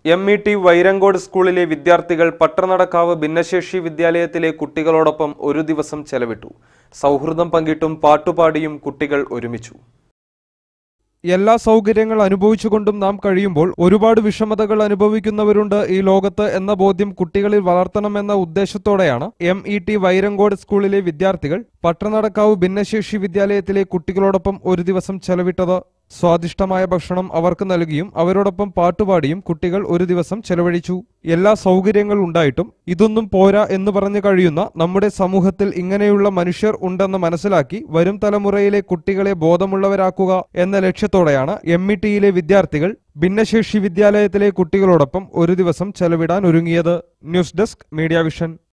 M E T Vairankode സ്കൂളിലെ വിദ്യാർത്ഥികൾ പട്ടണടക്കാവ് ഭിന്നശേഷി വിദ്യാലയത്തിലെ കുട്ടികളോടൊപ്പം ഒരു ദിവസം ചെലവിട്ടു സൗഹൃദം പങ്കിട്ടും പാട്ടുപാടിയും കുട്ടികൾ ഒരുമിച്ചു എല്ലാ സൗകര്യങ്ങൾ അനുഭവിച്ചുകൊണ്ടും നാം കഴിയുമ്പോൾ ഒരുപാട് വിഷമതകൾ അനുഭവിക്കുന്നവരുണ്ട് ഈ ലോകത്ത് എന്ന ബോധ്യം കുട്ടികളിൽ വളർത്തണമെന്ന ഉദ്ദേശത്തോടെയാണ് എം ഇ ടി വൈരങ്കോട് സ്കൂളിലെ വിദ്യാർത്ഥികൾ പട്ടണടക്കാവ് ഭിന്നശേഷി വിദ്യാലയത്തിലെ കുട്ടികളോടൊപ്പം ഒരു ദിവസം ചെലവിട്ടത് സ്വാദിഷ്ടമായ ഭക്ഷണം അവർക്ക് നൽകിയും അവരോടൊപ്പം പാട്ടുപാടിയും കുട്ടികൾ ഒരു ദിവസം ചെലവഴിച്ചു എല്ലാ സൗകര്യങ്ങൾ ഉണ്ടായിട്ടും ഇതൊന്നും പോരാ എന്ന് പറഞ്ഞു കഴിയുന്ന നമ്മുടെ സമൂഹത്തിൽ ഇങ്ങനെയുള്ള മനുഷ്യർ ഉണ്ടെന്ന് മനസ്സിലാക്കി വരും തലമുറയിലെ കുട്ടികളെ ബോധമുള്ളവരാക്കുക എന്ന ലക്ഷ്യത്തോടെയാണ് എം ഇ ടിയിലെ വിദ്യാർത്ഥികൾ ഭിന്നശേഷി വിദ്യാലയത്തിലെ കുട്ടികളോടൊപ്പം ഒരു ദിവസം ചെലവിടാൻ ഒരുങ്ങിയത് ന്യൂസ് ഡെസ്ക് മീഡിയ വിഷൻ